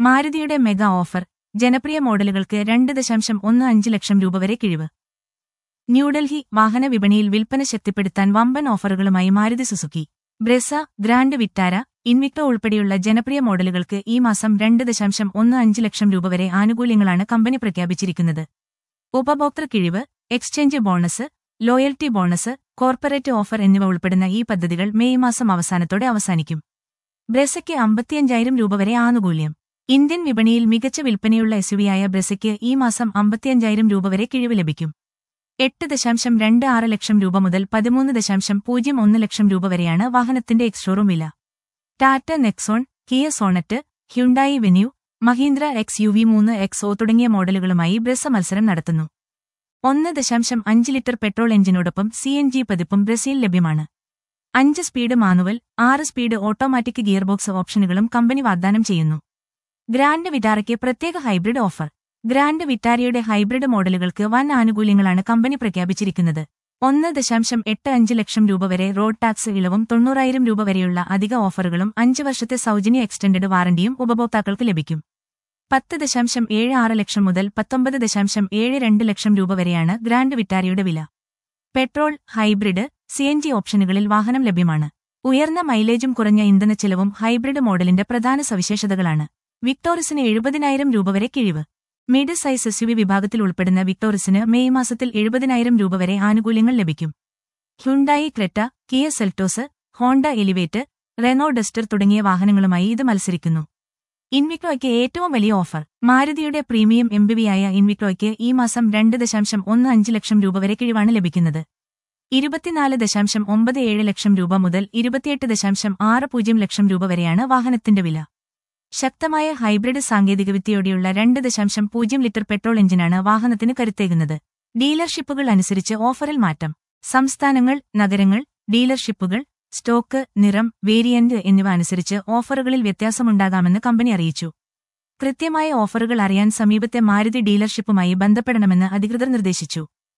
മാരുതിയുടെ mega offer ജനപ്രിയ മോഡലുകൾക്ക് രണ്ട് ദശാംശം ഒന്ന് അഞ്ച് ലക്ഷം രൂപ വരെ കിഴിവ് ന്യൂഡൽഹി വാഹന വിപണിയിൽ വിൽപ്പന ശക്തിപ്പെടുത്താൻ വമ്പൻ ഓഫറുകളുമായി Maruti Suzuki Brezza Grand Vitara Invicto ഉൾപ്പെടെയുള്ള ജനപ്രിയ മോഡലുകൾക്ക് ഈ മാസം രണ്ട് ദശാംശം ഒന്ന് അഞ്ച് ലക്ഷം രൂപ വരെ ആനുകൂല്യങ്ങളാണ് കമ്പനി പ്രഖ്യാപിച്ചിരിക്കുന്നത് ഉപഭോക്തൃ കിഴിവ് exchange bonus loyalty bonus corporate offer എന്നിവ ഉൾപ്പെടുന്ന ഈ പദ്ധതികൾ മെയ് മാസം അവസാനത്തോടെ അവസാനിക്കും ബ്രെസയ്ക്ക് അമ്പത്തിയഞ്ചായിരം രൂപ വരെ ആനുകൂല്യം ഇന്ത്യൻ വിപണിയിൽ മികച്ച വിൽപ്പനയുള്ള എസ്യുവിയായ ബ്രെസയ്ക്ക് ഈ മാസം അമ്പത്തിയഞ്ചായിരം രൂപ വരെ കിഴിവ് ലഭിക്കും എട്ട് ദശാംശം രണ്ട് ആറ് ലക്ഷം രൂപ മുതൽ പതിമൂന്ന് ദശാംശം പൂജ്യം ഒന്ന് ലക്ഷം രൂപ വരെയാണ് വാഹനത്തിന്റെ എക്സ്ഷോറൂം വില Tata Nexon Kia Sonet Hyundai Venue Mahindra X U V മൂന്ന് എക്സ് ഒ തുടങ്ങിയ മോഡലുകളുമായി ബ്രെസ മത്സരം നടത്തുന്നു ഒന്ന് ദശാംശം അഞ്ച് ലിറ്റർ പെട്രോൾ എഞ്ചിനോടൊപ്പം സി എൻ ജി പതിപ്പും ബ്രസീൽ ലഭ്യമാണ് അഞ്ച് സ്പീഡ് മാനുവൽ ആറ് സ്പീഡ് ഓട്ടോമാറ്റിക് ഗിയർബോക്സ് ഓപ്ഷനുകളും കമ്പനി വാഗ്ദാനം ചെയ്യുന്നു ഗ്രാൻഡ് വിറ്റാറയ്ക്ക് പ്രത്യേക ഹൈബ്രിഡ് ഓഫർ ഗ്രാൻഡ് വിറ്റാരയുടെ ഹൈബ്രിഡ് മോഡലുകൾക്ക് വൻ ആനുകൂല്യങ്ങളാണ് കമ്പനി പ്രഖ്യാപിച്ചിരിക്കുന്നത് ഒന്ന് ദശാംശം എട്ട് അഞ്ച് ലക്ഷം രൂപ വരെ റോഡ് ടാക്സ് ഇളവും തൊണ്ണൂറായിരം രൂപ വരെയുള്ള അധിക ഓഫറുകളും അഞ്ച് വർഷത്തെ സൗജന്യ എക്സ്റ്റൻഡഡ് വാറണ്ടിയും ഉപഭോക്താക്കൾക്ക് ലഭിക്കും പത്ത് ദശാംശം ഏഴ് ആറ് ലക്ഷം മുതൽ പത്തൊമ്പത് ദശാംശം ഏഴ് രണ്ട് ലക്ഷം രൂപ വരെയാണ് ഗ്രാൻഡ് വിറ്റാരയുടെ വില petrol hybrid C N G ഓപ്ഷനുകളിൽ വാഹനം ലഭ്യമാണ് ഉയർന്ന മൈലേജും കുറഞ്ഞ ഇന്ധനച്ചെലവും ഹൈബ്രിഡ് മോഡലിന്റെ പ്രധാന സവിശേഷതകളാണ് വിക്ടോറിസിന് എഴുപതിനായിരം രൂപ വരെ കിഴിവ് മിഡ് സൈസ് എസ്യുവി വിഭാഗത്തിൽ ഉൾപ്പെടുന്ന വിക്ടോറിസിന് മെയ് മാസത്തിൽ എഴുപതിനായിരം രൂപ വരെ ആനുകൂല്യങ്ങൾ ലഭിക്കും Hyundai Creta Kia Seltos Honda Elevate Renault Duster തുടങ്ങിയ വാഹനങ്ങളുമായി ഇത് മത്സരിക്കുന്നു ഇൻവിക്രോയ്ക്ക് ഏറ്റവും വലിയ ഓഫർ മാരുതിയുടെ പ്രീമിയം എംബിവിയായ ഇൻവിക്രോയ്ക്ക് ഈ മാസം രണ്ട് ദശാംശം ഒന്ന് അഞ്ച് ലക്ഷം രൂപ വരെ കിഴിവാണ് ലഭിക്കുന്നത് ഇരുപത്തിനാല് ദശാംശം ഒമ്പത് ഏഴ് ലക്ഷം രൂപ മുതൽ ഇരുപത്തിയെട്ട് ദശാംശം ആറ് പൂജ്യം ലക്ഷം രൂപ വരെയാണ് വാഹനത്തിന്റെ വില ശക്തമായ ഹൈബ്രിഡ് സാങ്കേതികവിദ്യയോടെയുള്ള രണ്ട് ദശാംശം പൂജ്യം ലിറ്റർ പെട്രോൾ എഞ്ചിനാണ് വാഹനത്തിന് കരുത്തേകുന്നത് ഡീലർഷിപ്പുകൾ അനുസരിച്ച് ഓഫറിൽ മാറ്റം സംസ്ഥാനങ്ങൾ നഗരങ്ങൾ ഡീലർഷിപ്പുകൾ സ്റ്റോക്ക് നിറം വേരിയന്റ് എന്നിവ അനുസരിച്ച് ഓഫറുകളിൽ വ്യത്യാസമുണ്ടാകാമെന്ന് കമ്പനി അറിയിച്ചു കൃത്യമായ ഓഫറുകൾ അറിയാൻ സമീപത്തെ മാരുതി ഡീലർഷിപ്പുമായി ബന്ധപ്പെടണമെന്ന് അധികൃതർ നിർദ്ദേശിച്ചു